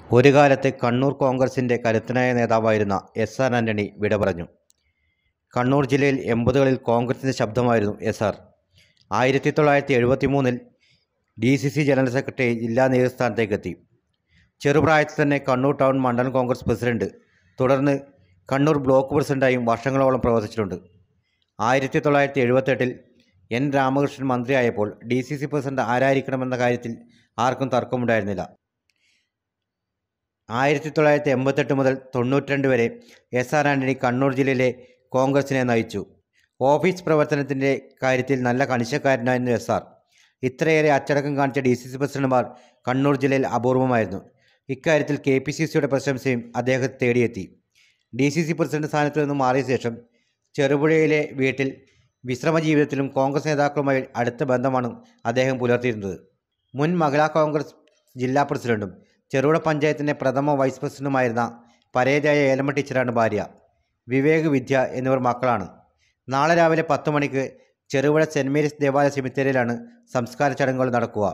ഒരു കാലത്ത് കണ്ണൂർ കോൺഗ്രസിൻ്റെ കരുത്തനായ നേതാവായിരുന്ന എസ് ആർ ആൻ്റണി വിട പറഞ്ഞു കണ്ണൂർ ജില്ലയിൽ എൺപതുകളിൽ കോൺഗ്രസിൻ്റെ ശബ്ദമായിരുന്നു എസ് ആർ ആയിരത്തി തൊള്ളായിരത്തി എഴുപത്തി മൂന്നിൽ D C C general secretary ജില്ലാ നേതൃസ്ഥാനത്തേക്കെത്തി ചെറുപ്രായത്തിൽ തന്നെ കണ്ണൂർ ടൗൺ മണ്ഡലം കോൺഗ്രസ് പ്രസിഡന്റ് തുടർന്ന് കണ്ണൂർ ബ്ലോക്ക് പ്രസിഡന്റായും വർഷങ്ങളോളം പ്രവർത്തിച്ചിട്ടുണ്ട് ആയിരത്തി തൊള്ളായിരത്തി എഴുപത്തെട്ടിൽ എൻ രാമകൃഷ്ണൻ മന്ത്രിയായപ്പോൾ ഡി സി സി പ്രസിഡന്റ് ആരായിരിക്കണമെന്ന കാര്യത്തിൽ ആർക്കും തർക്കമുണ്ടായിരുന്നില്ല ആയിരത്തി തൊള്ളായിരത്തി എൺപത്തെട്ട് മുതൽ തൊണ്ണൂറ്റിരണ്ട് വരെ എസ് ആർ ആൻ്റണി കണ്ണൂർ ജില്ലയിലെ കോൺഗ്രസിനെ നയിച്ചു ഓഫീസ് പ്രവർത്തനത്തിൻ്റെ കാര്യത്തിൽ നല്ല കണിശക്കാരനായിരുന്നു എസ് ആർ ഇത്രയേറെ അച്ചടക്കം കാണിച്ച ഡി സി സി പ്രസിഡന്റുമാർ കണ്ണൂർ ജില്ലയിൽ അപൂർവമായിരുന്നു ഇക്കാര്യത്തിൽ കെ പി സി സിയുടെ പ്രശംസയും അദ്ദേഹത്തെ തേടിയെത്തി ഡി സി സി പ്രസിഡന്റ് സ്ഥാനത്തു നിന്നും മാറിയ ശേഷം ചെറുപുഴയിലെ വീട്ടിൽ വിശ്രമ ജീവിതത്തിലും കോൺഗ്രസ് നേതാക്കളുമായി അടുത്ത ബന്ധമാണ് അദ്ദേഹം പുലർത്തിയിരുന്നത് മുൻ മഹിളാ കോൺഗ്രസ് ജില്ലാ പ്രസിഡന്റും ചെറുപുഴ പഞ്ചായത്തിൻ്റെ പ്രഥമ വൈസ് പ്രസിഡന്റുമായിരുന്ന പരേതയായ ഏലമ്മ ടീച്ചറാണ് ഭാര്യ വിവേക് വിദ്യ എന്നിവർ മക്കളാണ് നാളെ രാവിലെ പത്ത് മണിക്ക് ചെറുപുഴ സെൻറ് മേരീസ് ദേവാലയ സെമിത്തേരിയിലാണ് സംസ്കാര ചടങ്ങുകൾ നടക്കുക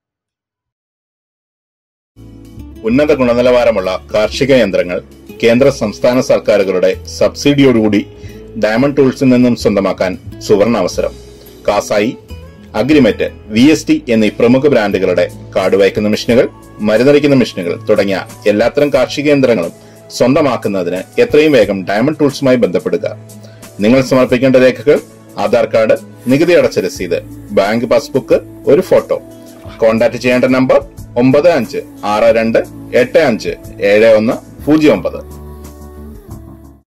ഉന്നത ഗുണനിലവാരമുള്ള കാർഷിക യന്ത്രങ്ങൾ കേന്ദ്ര സംസ്ഥാന സർക്കാരുകളുടെ സബ്സിഡിയോടുകൂടി ഡയമണ്ട് ടൂൾസിൽ നിന്നും സ്വന്തമാക്കാൻ സുവർണ അവസരം കാസായി അഗ്രിമെറ്റ് വി എസ് ടി എന്നീ പ്രമുഖ ബ്രാൻഡുകളുടെ കാട് വയ്ക്കുന്ന മെഷീനുകൾ മരുന്നടിക്കുന്ന മെഷീനുകൾ തുടങ്ങിയ എല്ലാത്തരം കാർഷിക യന്ത്രങ്ങളും സ്വന്തമാക്കുന്നതിന് എത്രയും വേഗം ഡയമണ്ട് ടൂൾസുമായി ബന്ധപ്പെടുക നിങ്ങൾ സമർപ്പിക്കേണ്ട രേഖകൾ ആധാർ കാർഡ് നികുതി അടച്ച രസീത് ബാങ്ക് പാസ്ബുക്ക് ഒരു ഫോട്ടോ കോൺടാക്ട് ചെയ്യേണ്ട നമ്പർ ഒമ്പത് അഞ്ച് ആറ് രണ്ട് എട്ട് അഞ്ച് ഏഴ് ഒന്ന് പൂജ്യം ഒമ്പത്